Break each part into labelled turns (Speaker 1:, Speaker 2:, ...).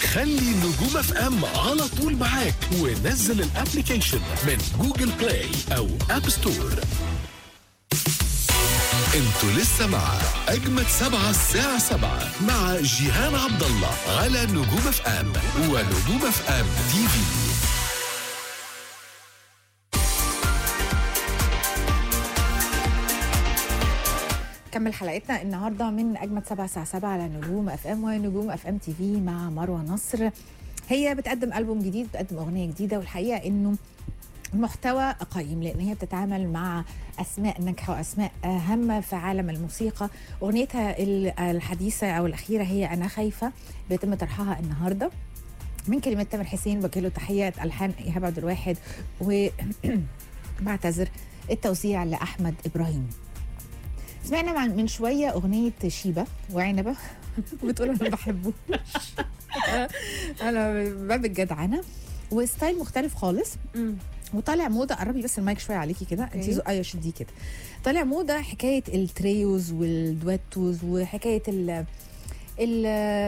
Speaker 1: خلي نجوم اف ام على طول معاك ونزل الابليكيشن من جوجل بلاي او اب ستور انتوا لسه مع اجمد سبعة الساعة سبعة مع جيهان عبد الله على نجوم اف ام ونجوم اف ام تي في
Speaker 2: كمل حلقتنا النهارده من اجمد سبعة الساعه 7 على نجوم اف ام ونجوم اف ام تي في مع مروه نصر هي بتقدم البوم جديد بتقدم اغنيه جديده والحقيقه انه المحتوى قيم لان هي بتتعامل مع اسماء ناجحه واسماء هامه في عالم الموسيقى اغنيتها الحديثه او الاخيره هي انا خايفه بيتم طرحها النهارده من كلمات تامر حسين بوجه له تحيه الحان ايهاب عبد الواحد وبعتذر التوزيع لاحمد ابراهيم سمعنا من شويه اغنيه شيبه وعنبه بتقول انا بحبه انا باب الجدعنه وستايل مختلف خالص وطالع موضه قربي بس المايك شويه عليكي كده انت زقايه شديه كده طالع موضه حكايه التريوز والدويتوز وحكايه ال ال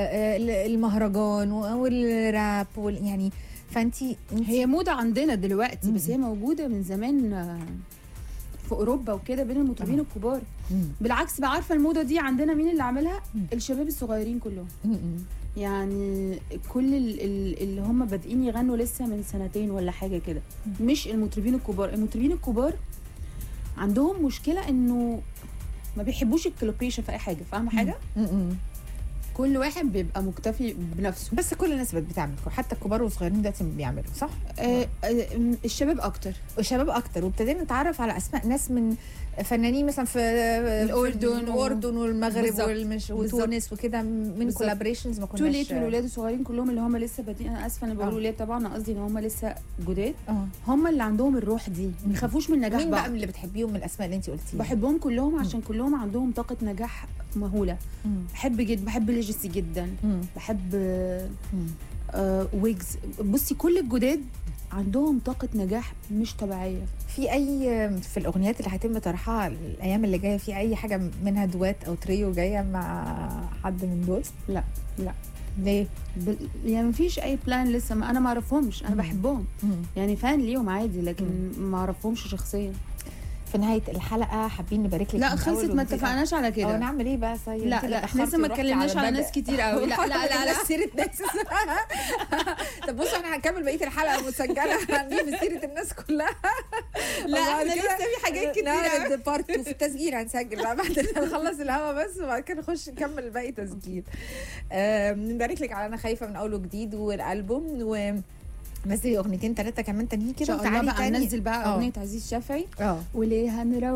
Speaker 2: المهرجان والراب وال يعني فانتي
Speaker 3: هي موضه عندنا دلوقتي
Speaker 2: مم.
Speaker 3: بس هي موجوده من زمان آه، في اوروبا وكده بين المطربين
Speaker 2: آه.
Speaker 3: الكبار
Speaker 2: مم.
Speaker 3: بالعكس بقى عارفه الموضه دي عندنا مين اللي عاملها
Speaker 2: مم.
Speaker 3: الشباب الصغيرين كلهم
Speaker 2: مم.
Speaker 3: يعني كل ال- ال- اللي هم بادئين يغنوا لسه من سنتين ولا حاجه كده مش المطربين الكبار المطربين الكبار عندهم مشكله انه ما بيحبوش الكلوبيشن في اي حاجه فاهمه حاجه
Speaker 2: مم.
Speaker 3: كل واحد بيبقى مكتفي بنفسه
Speaker 2: بس كل الناس بقت بتعمل حتى الكبار والصغيرين دلوقتي بيعملوا صح؟
Speaker 3: آه آه الشباب اكتر
Speaker 2: وشباب اكتر وابتدينا نتعرف على اسماء ناس من فنانين مثلا في
Speaker 3: الأردن
Speaker 2: في
Speaker 3: و-
Speaker 2: الاردن والمغرب
Speaker 3: بالظبط.
Speaker 2: والمش
Speaker 3: بالظبط.
Speaker 2: وتونس وكده من
Speaker 3: بالظبط.
Speaker 2: كولابريشنز ما
Speaker 3: تو
Speaker 2: كناش
Speaker 3: ليت والولاد الصغيرين كلهم اللي هم لسه بادئين انا اسفه انا بقول
Speaker 2: آه.
Speaker 3: ولاد طبعا انا قصدي ان هم لسه جداد
Speaker 2: اه
Speaker 3: هم اللي عندهم الروح دي ما يخافوش من نجاح
Speaker 2: مين بقى
Speaker 3: بعض
Speaker 2: من اللي بتحبيهم من الاسماء اللي انت قلتيها؟
Speaker 3: بحبهم كلهم عشان كلهم عندهم طاقه نجاح مهوله
Speaker 2: مم.
Speaker 3: بحب جدا بحب ليجسي جدا
Speaker 2: مم.
Speaker 3: بحب آه،
Speaker 2: مم.
Speaker 3: آه ويجز بصي كل الجداد عندهم طاقه نجاح مش طبيعيه
Speaker 2: في اي في الاغنيات اللي هيتم طرحها الايام اللي جايه في اي حاجه منها دوات او تريو جايه مع حد من دول؟
Speaker 3: لا لا
Speaker 2: ليه؟
Speaker 3: بال... يعني مفيش اي بلان لسه ما انا ما اعرفهمش انا
Speaker 2: مم.
Speaker 3: بحبهم
Speaker 2: مم.
Speaker 3: يعني فان ليهم عادي لكن ما اعرفهمش شخصيا
Speaker 2: في نهايه الحلقه حابين نبارك لك
Speaker 3: لا
Speaker 2: من
Speaker 3: خلصت
Speaker 2: أول
Speaker 3: ما
Speaker 2: وجديد.
Speaker 3: اتفقناش على
Speaker 2: اه
Speaker 3: كده
Speaker 2: نعمل ايه بقى طيب
Speaker 3: لا
Speaker 2: انت اللي
Speaker 3: لا احنا لسه ما
Speaker 2: اتأخرتي
Speaker 3: اتكلمناش
Speaker 2: ورحتي
Speaker 3: على
Speaker 2: بدء.
Speaker 3: ناس كتير قوي لا لا لا لا
Speaker 2: سيرة ناس طب بصوا احنا هنكمل بقيه الحلقه مسجله هنجيب سيره الناس كلها
Speaker 3: لا
Speaker 2: وبعد
Speaker 3: احنا
Speaker 2: كده
Speaker 3: لسه في حاجات كتير قوي.
Speaker 2: نعرض بارت 2 في التسجيل هنسجل بقى بعد ما نخلص الهوا بس وبعد كده نخش نكمل باقي تسجيل آم، نبارك لك على انا خايفه من اول وجديد والالبوم و نزلي اغنيتين ثلاثه كمان تانيين
Speaker 3: ان
Speaker 2: كده
Speaker 3: شاء الله
Speaker 2: وتعالي
Speaker 3: بقى
Speaker 2: تاني
Speaker 3: ننزل بقى
Speaker 2: اه.
Speaker 3: اغنيه عزيز شافعي
Speaker 2: اه
Speaker 3: وليه هنروح